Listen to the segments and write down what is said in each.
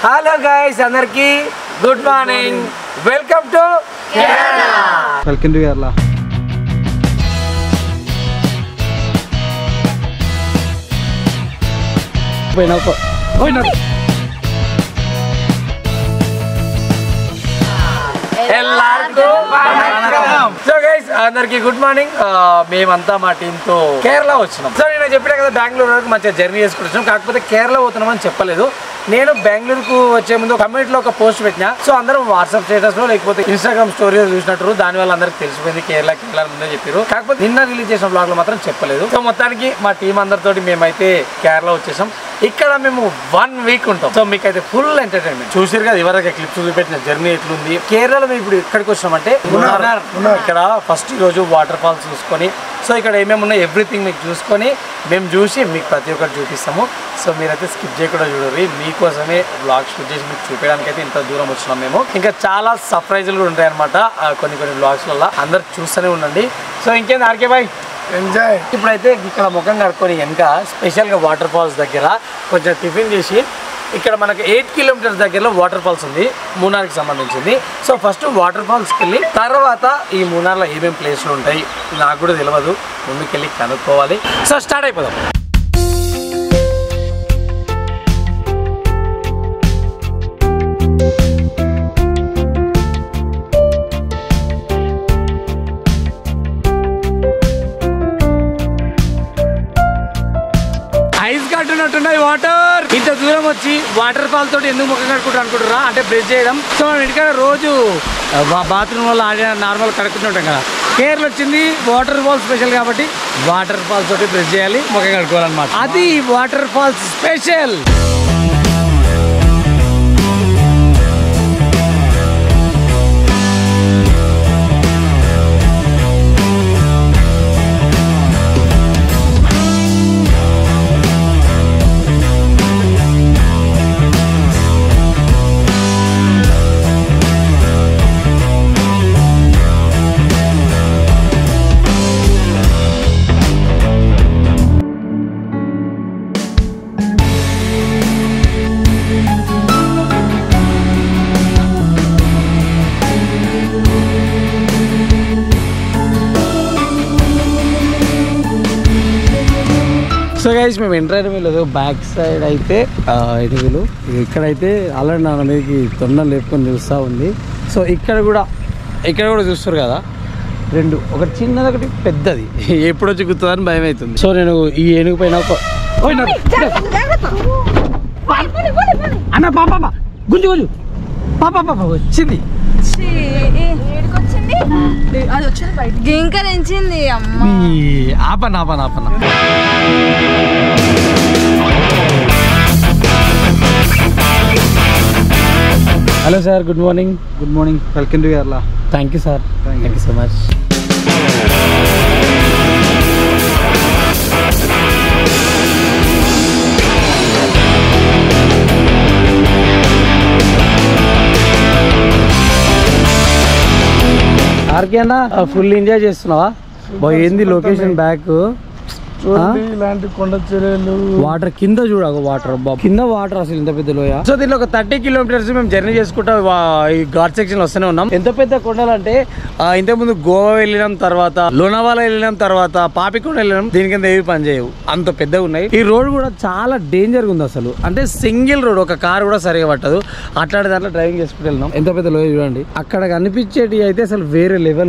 Hello guys అందరికి good morning welcome to welcome to Kerala పోయినా పో- పోయినా సో గైస్ అందరికి గుడ్ మార్నింగ్ మేమంతా మా టీమ్ తో కేరళ వచ్చినాం సో నేను చెప్పినా కదా బెంగళూరు వరకు మంచిగా జర్నీ చేసుకుని వచ్చినాం కాకపోతే కేరళ పోతున్నాం అని చెప్పలేదు నేను బెంగళూరుకు వచ్చే ముందు కమ్యూనిటీ లో ఒక పోస్ట్ పెట్టినా సో అందరం వాట్సాప్ స్టేటస్ లో లేకపోతే ఇన్స్టాగ్రామ్ స్టోరీ చూసినట్టు దాని వల్ల అందరికి తెలిసిపోయింది కేరళ కేరళ ముందే చెప్పారు కాకపోతే నిన్న రిలీజ్ చేసిన బ్లాగ్ లో మాత్రం చెప్పలేదు సో మొత్తానికి మా టీం అందరితోటి మేమైతే కేరళ వచ్చేసాం ఇక్కడ మేము వన్ వీక్ ఉంటాం సో మీకు అయితే ఫుల్ ఎంటర్టైన్మెంట్ చూసారు కదా ఇవరకు క్లిప్స్ చూపెట్టిన జర్నీ ఎట్లుంది కేరళలో మేము ఇప్పుడు ఎక్కడికి వచ్చామంటే మున్నార్. ఇక్కడ ఫస్ట్ ఈ రోజు వాటర్ ఫాల్స్ చూసుకొని సో ఇక్కడ ఏమేమి ఉన్నాయి ఎవ్రీథింగ్ మీకు చూసుకొని మేము చూసి మీకు ప్రతి ఒక్కటి చూపిస్తాము సో మీరైతే స్కిప్ చేయకుండా చూడరు మీకోసమే బ్లాగ్ షూట్ చేసి మీకు చూపించడానికి అయితే ఇంత దూరం వచ్చినాం మేము ఇంకా చాలా సర్ప్రైజులు కూడా ఉంటాయి అనమాట కొన్ని కొన్ని బ్లాగ్స్లలో అందరు చూస్తూనే ఉండండి సో ఇంకేంది ఆర్కే బాయ్ ఎంజాయ్ ఇప్పుడైతే ఇక్కడ ముఖం కడుక్కొని వెనక స్పెషల్గా వాటర్ ఫాల్స్ దగ్గర కొంచెం టిఫిన్ చేసి ఇక్కడ మనకి ఎయిట్ కిలోమీటర్స్ దగ్గరలో వాటర్ ఫాల్స్ ఉంది మూనార్కి సంబంధించింది సో ఫస్ట్ వాటర్ ఫాల్స్కి వెళ్ళి తర్వాత ఈ మూనార్లో ఏమేమి ప్లేస్లు ఉంటాయి నాకు కూడా తెలియదు ముందుకెళ్ళి కనుక్కోవాలి సో స్టార్ట్ అయిపోదాం ఐస్ కట్టున్నట్టున్నాయి వాటర్ ఇంత దూరం వచ్చి వాటర్ ఫాల్ తోటి ఎందుకు ముఖం కడుకుంటారు అనుకుంటారా అంటే బ్రష్ చేయడం సో మనం ఇంటికాడ రోజు బాత్రూమ్ వల్ల ఆడే నార్మల్ కడుక్కుంటుంటాం కదా కేరళ వచ్చింది వాటర్ ఫాల్ స్పెషల్ కాబట్టి వాటర్ ఫాల్స్ తోటి బ్రష్ చేయాలి ముఖం కడుకోవాలన్నమాట అది water falls special so guys మేము ఎంటర్ అయిన వీళ్ళు బ్యాక్ సైడ్ అయితే ఆ, ఇది వీళ్ళు ఇక్కడైతే ఆల్రెడీ నా మీదకి తొండం లేపుకొని చూస్తూ ఉంది సో ఇక్కడ కూడా ఇక్కడ కూడా చూస్తారు కదా రెండు ఒకటి చిన్నది ఒకటి పెద్దది ఎప్పుడు వచ్చి గుర్తుందని భయం అవుతుంది సో నేను ఈ ఏనుగు పైన ఒక ఓయ్ నా- అన్న పాప పాప గుంజు గుంజు పాప పాప వచ్చింది అది వచ్చింది బయట గింకరించింది అమ్మ ఈ ఆపన ఆపన ఆపన hello sir good morning good morning welcome to Kerala thank you sir Thank you. Thank you so much RK అన్న ఫుల్ ఎంజాయ్ చేస్తున్నావా బా ఏంది లొకేషన్ బ్యాక్ ఇలాంటి కొండ చర్యలు వాటర్ కింద చూడకు వాటర్ కింద వాటర్ అసలు ఇంత పెద్ద లోయ సో దీనిలో ఒక థర్టీ కిలోమీటర్స్ మేము జర్నీ చేసుకుంటా వా- ఈ ఘాట్ సెక్షన్ వస్తూనే ఉన్నాం ఎంత పెద్ద కొండలు అంటే ఆ, ఇంతకుముందు గోవా వెళ్ళినాం తర్వాత లోనావాలా వెళ్ళినాం తర్వాత పాపికొండ వెళ్ళినాం దీని కింద ఏవి పని చేయవు అంత పెద్దగా ఉన్నాయి ఈ రోడ్ కూడా చాలా డేంజర్ ఉంది అసలు అంటే సింగిల్ రోడ్ ఒక కార్ కూడా సరిగా పట్టదు అట్లాంటి దాంట్లో డ్రైవింగ్ చేసుకుంటూ వెళ్ళినాం ఎంత పెద్ద లోయ చూడండి అక్కడ కనిపించేటి అయితే అసలు వేరే లెవెల్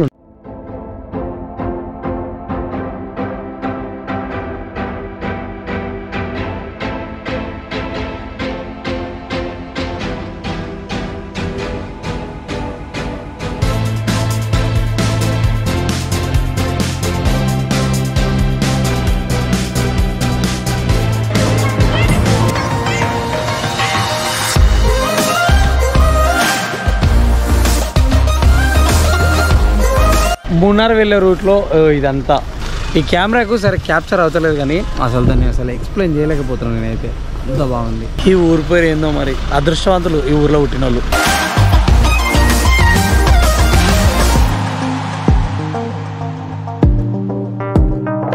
మూన్నార్ వెళ్ళే రూట్లో ఆ, ఇదంతా ఈ కెమెరాకు సరే క్యాప్చర్ అవుతలేదు కానీ అసలు దాన్ని అసలు ఎక్స్ప్లెయిన్ చేయలేకపోతున్నాను నేనైతే అంత బాగుంది ఈ ఊరి పేరు ఏందో మరి అదృష్టవంతులు ఈ ఊర్లో పుట్టిన వాళ్ళు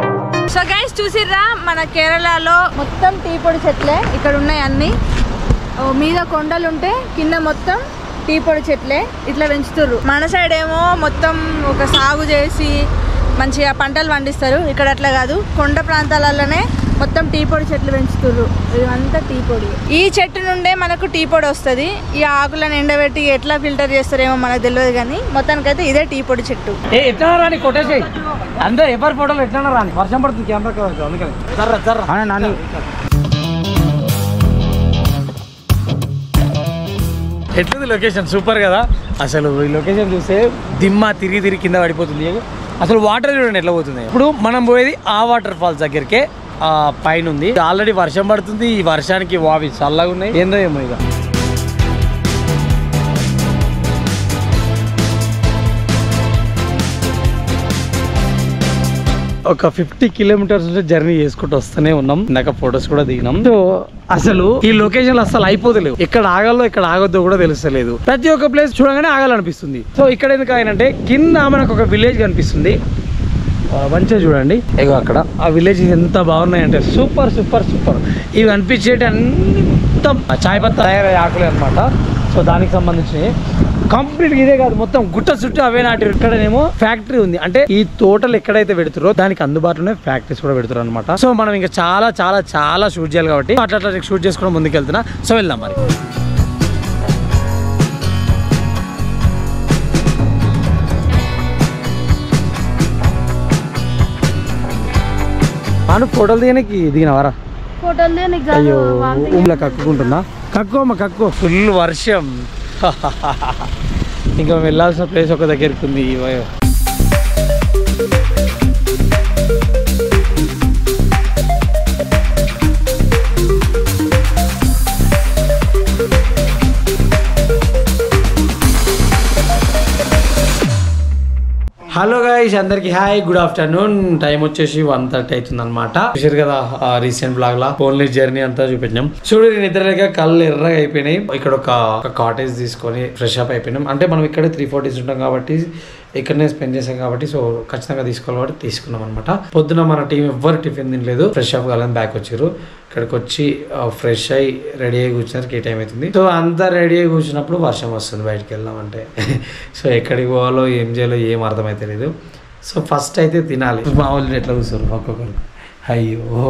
సో గైస్ చూసిర్రా మన కేరళలో మొత్తం టీ పొడి చెట్లే ఇక్కడ ఉన్నాయి అన్ని ఓ మీద కొండలు ఉంటే కింద మొత్తం టీ పొడి చెట్లే ఇట్లా పెంచుతుర్రు మన సైడ్ ఏమో మొత్తం ఒక సాగు చేసి మంచిగా పంటలు పండిస్తారు ఇక్కడ అట్లా కాదు కొండ ప్రాంతాలలోనే మొత్తం టీ పొడి చెట్లు పెంచుతుర్రు ఇదంతా టీ పొడి ఈ చెట్టు నుండే మనకు టీ పొడి వస్తుంది ఈ ఆకులను ఎండబెట్టి ఎట్లా ఫిల్టర్ చేస్తారేమో మనకు తెలియదు కానీ మొత్తానికైతే ఇదే టీ పొడి చెట్టు ఏ ఎట్లా రాని కొట్టేసాయి అందరూ ఎవరి ఫోటోలు ఎట్లా రాని వర్షం పడుతుంది కెమెరా కావచ్చు అందుకని జర్ర జర్ర అవునా నాని ఎట్లుంది లొకేషన్ సూపర్ కదా అసలు ఈ లొకేషన్ చూస్తే దిమ్మ తిరిగి తిరిగి కింద పడిపోతుంది అసలు వాటర్ చూడండి ఎట్లా పోతుంది ఇప్పుడు మనం పోయేది ఆ వాటర్ ఫాల్స్ దగ్గరికే ఆ పైన ఉంది ఆల్రెడీ వర్షం పడుతుంది ఈ వర్షానికి వావి చల్లగా ఉన్నాయి ఏందో ఏమో ఇక ఒక ఫిఫ్టీ కిలోమీటర్స్ నుంచి జర్నీ చేసుకుంటూ వస్తూనే ఉన్నాం ఇందాక ఫొటోస్ కూడా దిగినాం సో అసలు ఈ లొకేషన్ అసలు అయిపోతలేవు ఎక్కడ ఆగాలో ఇక్కడ ఆగొద్దో కూడా తెలుస్తలేదు ప్రతి ఒక్క ప్లేస్ చూడగానే ఆగాలనిపిస్తుంది సో ఇక్కడ ఎందుకు ఆగినంటే కింద మనకు ఒక విలేజ్ కనిపిస్తుంది ఆ, మంచిగా చూడండి ఇగో అక్కడ ఆ విలేజ్ ఎంత బాగున్నాయంటే సూపర్ సూపర్ సూపర్ ఇవి అనిపించేటి అన్ని మొత్తం చాయ్ పత్తా తయారయ్యే ఆకులే అనమాట సో దానికి సంబంధించినవి కంప్లీట్ ఇదే కాదు మొత్తం గుట్ట చుట్టూ అవే నాటి ఇక్కడనేమో ఫ్యాక్టరీ ఉంది అంటే ఈ తోటలు ఎక్కడైతే పెడుతారో దానికి అందుబాటులోనే ఫ్యాక్టరీస్ కూడా పెడుతారు అనమాట సో మనం ఇంకా చాలా చాలా చాలా షూట్ చేయాలి కాబట్టి అట్లా అట్లా షూట్ చేసుకుని ముందుకు వెళ్తున్నా సో వెళ్దాం మరి అను ఫోటోలు దిగడానికి దిగినవారా ఫోటోలు అయ్యో ఊళ్ళో కక్కుకుంటుందా కక్కు అమ్మ కక్కు ఫుల్ వర్షం ఇంకా వెళ్ళాల్సిన ప్లేస్ ఒక దగ్గరికి ఉంది ఇవ్వ- హలో గైస్ అందరికి హాయ్ గుడ్ ఆఫ్టర్నూన్ టైం వచ్చేసి వన్ థర్టీ అవుతుంది అనమాట చూసారు కదా రీసెంట్ బ్లాగ్ లా ఓన్లీ జర్నీ అంతా చూపించాం చూడు నేను నిద్రలేక కళ్ళు ఎర్రగా అయిపోయినాయి ఇక్కడ ఒక కాటేజ్ తీసుకొని ఫ్రెష్ అప్ అయిపోయినాం అంటే మనం ఇక్కడే త్రీ ఫోర్ డేస్ ఉంటాం కాబట్టి ఇక్కడనే స్పెండ్ చేసాం కాబట్టి సో ఖచ్చితంగా తీసుకోవాలి కాబట్టి తీసుకున్నాం అనమాట పొద్దున మన టీం ఎవ్వరు టిఫిన్ తినలేదు ఫ్రెష్ అప్ కాలని బ్యాక్ వచ్చారు ఇక్కడికి వచ్చి ఫ్రెష్ అయ్యి రెడీ అయ్యి కూర్చున్నారు ఏ టైం అవుతుంది సో అంతా రెడీ అయ్యి కూర్చున్నప్పుడు వర్షం వస్తుంది బయటికి వెళ్దామంటే సో ఎక్కడికి పోవాలో ఏం చేయాలో ఏం అర్థమైతే లేదు సో ఫస్ట్ అయితే తినాలి మా వాళ్ళు ఎట్లా కూర్చోరు ఒక్కొక్కరు అయ్యో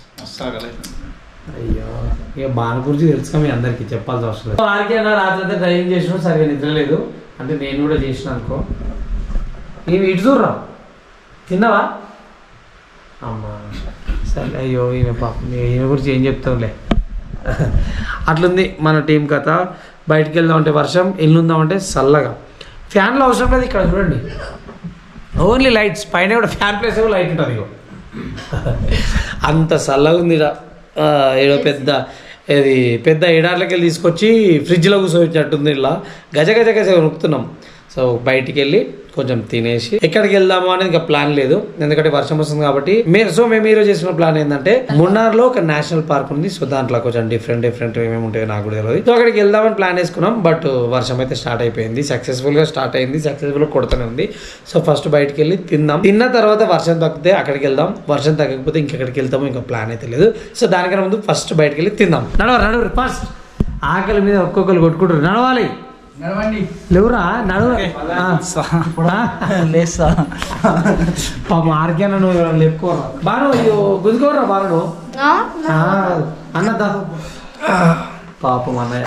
అయ్యో ఇక బాణ గురించి తెలుసుగా మీ అందరికి చెప్పాల్సిన అవసరం లేదు వారికి అన్న రాత్రి అంతా డ్రైవింగ్ చేసిన సరిగా నిద్ర లేదు అంటే నేను కూడా చేసిన అనుకో నేను ఇటు చూడరా తిన్నావా అమ్మా సరే అయ్యో ఈమె పాపం ఈమె గురించి ఏం చెప్తాంలే అట్లుంది మన టీం కథ బయటికి వెళ్దామంటే వర్షం ఇల్లు ఉందామంటే చల్లగా ఫ్యాన్లు అవసరం లేదు ఇక్కడ చూడండి ఓన్లీ లైట్స్ పైన కూడా ఫ్యాన్ ప్లేస్ కూడా లైట్ ఉంటుంది ఇగో అంత చల్లగా ఉంది ఈడ. ఆ, ఏదో పెద్ద ఇది పెద్ద ఎడార్లకి వెళ్ళి తీసుకొచ్చి ఫ్రిడ్జ్లో కూర్చోబెట్టినట్టుంది ఇలా గజ గజ గజ నొక్కుతున్నాం సో బయటికి వెళ్ళి కొంచెం తినేసి ఎక్కడికి వెళ్దాము అనేది ఇంకా ప్లాన్ లేదు ఎందుకంటే వర్షం వస్తుంది కాబట్టి మే- సో మేము ఈరోజు చేసిన ప్లాన్ ఏంటంటే మున్నార్లో ఒక నేషనల్ పార్క్ ఉంది సో దాంట్లో కొంచెం డిఫరెంట్ డిఫరెంట్ ఏమేమి ఉంటాయో నాకు కూడా తెలియదు సో అక్కడికి వెళ్దామని ప్లాన్ వేసుకున్నాం బట్ వర్షం అయితే స్టార్ట్ అయిపోయింది సక్సెస్ఫుల్ గా స్టార్ట్ అయింది సక్సెస్ఫుల్ గా కొడుతూనే ఉంది సో ఫస్ట్ బయటికి వెళ్ళి తిందాం తిన్న తర్వాత వర్షం తగ్గితే అక్కడికి వెళ్దాం వర్షం తగ్గకపోతే ఇంకెక్కడికి వెళ్తామో ఇంకా ప్లాన్ అయితే లేదు సో దానికన్నా ముందు ఫస్ట్ బయటికి వెళ్ళి తిందాం నడవరు నడవరు ఫస్ట్ ఆకలి మీద ఒక్కొక్కరు కొట్టుకుంటారు నడవాలి లేవురా నడువు ఆ? లేస్తా పాపం ఆర్కేనా నువ్వు లేపుకోరా బాను అయ్యో గుంజుకోరా బాను అన్నదా పాపం అన్నయ్య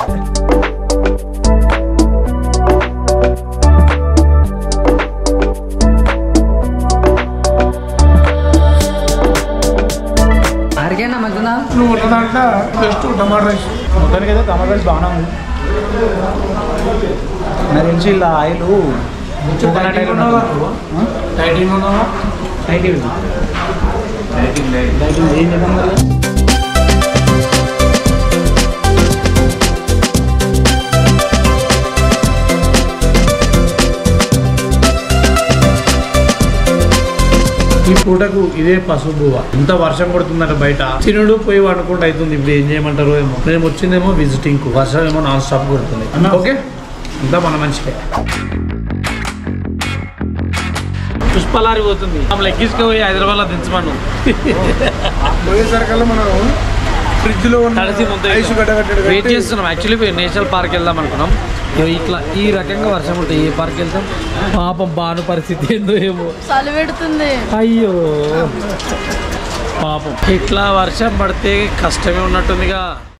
ఆరికేనా మంచిదా నువ్వు ఉన్న దాంట్లో బెస్ట్ టమాటా రైస్ మొత్తానికి అయితే టమాటా రైస్ బాగానే ఉంది నాకు తెలిసి ఇలా ఆయిల్ కోకోనట్ ఆయిల్ ఉన్నది. టైటింగ్ ఉన్నావా టైటిల్ టైటిల్ ఏం చేద్దాం మరి? ఈ పూటకు ఇదే పసుపు బువ్వ ఇంత వర్షం పడుతుందంట బయట తినుడు పోయి వండుకుంటూ అవుతుంది ఇప్పుడు ఏం చేయమంటారు ఏమో నేను వచ్చిందేమో విజిటింగ్ కు వర్షం ఏమో నాన్ స్టాప్ కొడుతుంది ఓకే ఇంత మన మంచిదే పుష్పలారి పోతుంది మమ్మల్ని ఎక్కించుకుపోయి హైదరాబాద్ లో దించమను పోయేసరికల్లా మనం ఫ్రిడ్జ్ లో ఉన్న తడిసి ముద్ద ఐస్ గడ్డ కట్టడు వెయిట్ చేస్తున్నాం యాక్చువల్లీ నేషనల్ పార్క్ వెళ్దాం అనుకున్నాం ఇగో ఇట్లా ఈ రకంగా వర్షం ఉంటుంది ఏ పార్క్ వెళ్తాం పాపం బాను పరిస్థితి ఏందో ఏమో చలి పెడుతుంది అయ్యో పాపం ఇట్లా వర్షం పడితే కష్టమే ఉన్నట్టుందిగా